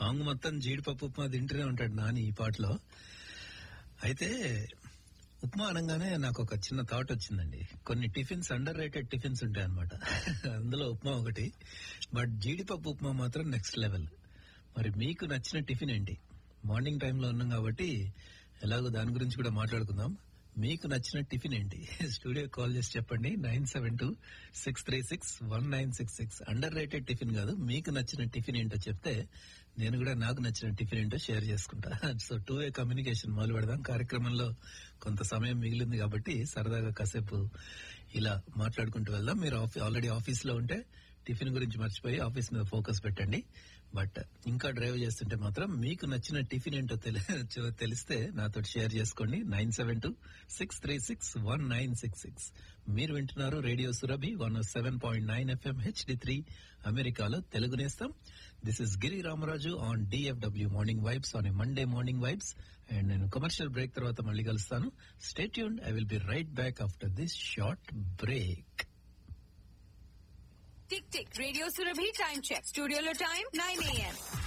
song మొత్తం జీడిపప్పు ఉప్మా తింటూనే ఉంటాడు నాని ఈ పాటలో అయితే ఉప్మా అనగానే నాకు ఒక చిన్న థాట్ వచ్చిందండి కొన్ని టిఫిన్స్ అండర్ రేటెడ్ టిఫిన్స్ ఉంటాయి అనమాట అందులో ఉప్మా ఒకటి బట్ జీడిపప్పు ఉప్మా మాత్రం నెక్స్ట్ లెవెల్ మరి మీకు నచ్చిన టిఫిన్ ఏంటి మార్నింగ్ టైంలో ఉన్నాం కాబట్టి ఎలాగో దాని గురించి కూడా మాట్లాడుకుందాం మీకు నచ్చిన టిఫిన్ ఏంటి స్టూడియో కాల్ చేసి చెప్పండి nine seven two six three six one nine six six under rated tiffin కాదు మీకు నచ్చిన టిఫిన్ ఏంటో చెప్తే నేను కూడా నాకు నచ్చిన టిఫిన్ ఏంటో షేర్ చేసుకుంటా సో టూ వే కమ్యూనికేషన్ మొదలు పెడదాం కార్యక్రమంలో కొంత సమయం మిగిలింది కాబట్టి సరదాగా కాసేపు ఇలా మాట్లాడుకుంటూ వెళ్దాం మీరు ఆల్రెడీ ఆఫీస్ లో ఉంటే టిఫిన్ గురించి మర్చిపోయి ఆఫీస్ మీద ఫోకస్ పెట్టండి బట్ ఇంకా డ్రైవ్ చేస్తుంటే మాత్రం మీకు నచ్చిన టిఫిన్ ఏంటో తెలి- తెలిస్తే నాతో షేర్ చేసుకోండి nine seven two six three six one nine six six మీరు వింటున్నారు radio Surabhi one seven point nine FM HD three అమెరికాలో తెలుగు నేస్తాం this is Giri Ramaraju on DFW morning vibes on a Monday morning vibes and నేను commercial break తర్వాత మళ్ళీ కలుస్తాను stay tuned I will be right back after this short break tick tick radio Surabhi time check స్టూడియోలో time nine AM